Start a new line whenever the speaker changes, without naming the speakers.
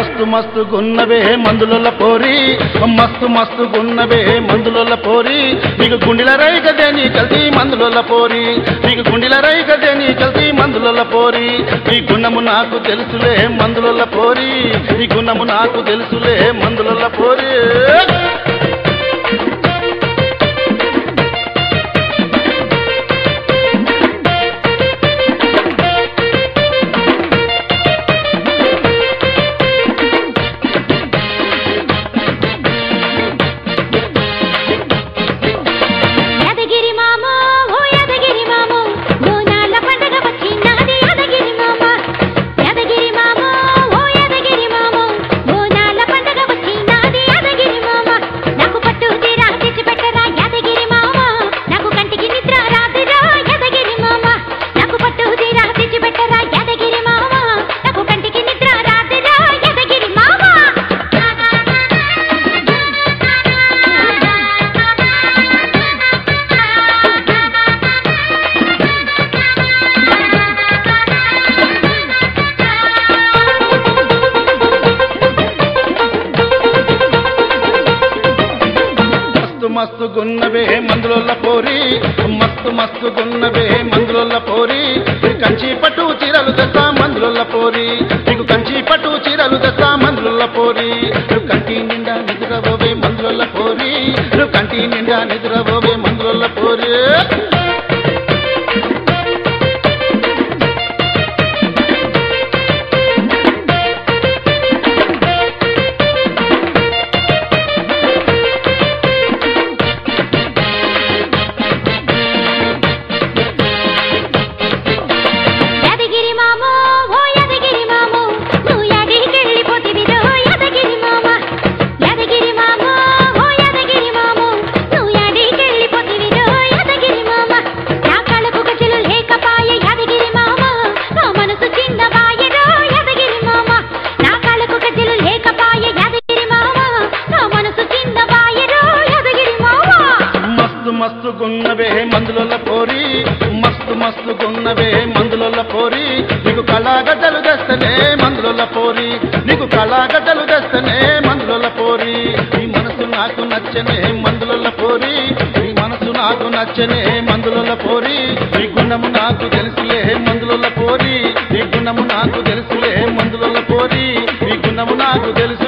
మస్తు మస్తు గున్నవే మందుల పోరి మస్తు మస్తు గున్నవే మందుల పోరి నీకు గుండెల రై గదే నీ కల్తీ మందుల పోరి నీకు గుండెల రై గదే నీ కల్తీ మందుల పోరి నీ గుణము నాకు తెలుసులే మందుల పోరి నీ గుణము నాకు తెలుసులే మందుల పోరి
యాదగిరి మామ ఓ యాదగిరి మామ బోనాల పండగ వచ్చినాది యాదగిరి మామ యాదగిరి మామ ఓ యాదగిరి మామ బోనాల పండగ వచ్చినాది యాదగిరి మామ నాకు పట్టు తీరా తెచ్చి పెట్టరా యాదగిరి మామ నాకు కంటికి నిద్ర రాదురా యాదగిరి మామ నాకు పట్టు తీరా తెచ్చి పెట్టరా యాదగిరి మామ నాకు కంటికి నిద్ర రాదురా యాదగిరి మామ
మస్తు మస్తు గున్నవే మందుల పోరి మస్తు మస్తు గున్నవే మందుల పోరి నీకు కంచి పట్టు చీరలు తెస్తా మందుల పోరి నీకు కంచి పట్టు చీరలు తెస్తా మందుల పోరి నువ్వు కంటి నిండా నిద్రపోవే మందుల పోరి నువ్వు కంటి నిండా నిద్రపోవే మందుల పోరి
యాదగిరి మామ ఓ యాదగిరి మామ నువ్వు యాడికి వెళ్ళిపోతివిరో యాదగిరి మామ యాదగిరి మామ ఓ యాదగిరి మామ నువ్వు యాడికి వెళ్ళిపోతివిరో యాదగిరి మామ నా కళ్ళకు గజలు లేకపాయ యాదగిరి మామ నా మనసు చిన్నవాయరో యాదగిరి మామ నా కళ్ళకు గజలు లేకపాయ యాదగిరి మామ నా మనసు చిన్నవాయరో యాదగిరి మామ
మస్తు మస్తు గున్నవే మందుల పోరి మస్తు మస్తు గున్నవే మందుల పోరి నీకు కళాగడ్డలు తెస్తనే మందుల పోరి నీకు కళాగడ్డలు తెస్తనే మందుల పోరి నీ మనసు నాకు నచ్చనే మందుల పోరి నీ మనసు నాకు నచ్చనే మందుల పోరి నీ గుణము నాకు తెలుసులే మందుల పోరి నీ గుణము నాకు తెలుసులే మందుల పోరి నీ గుణము నాకు తెలుసు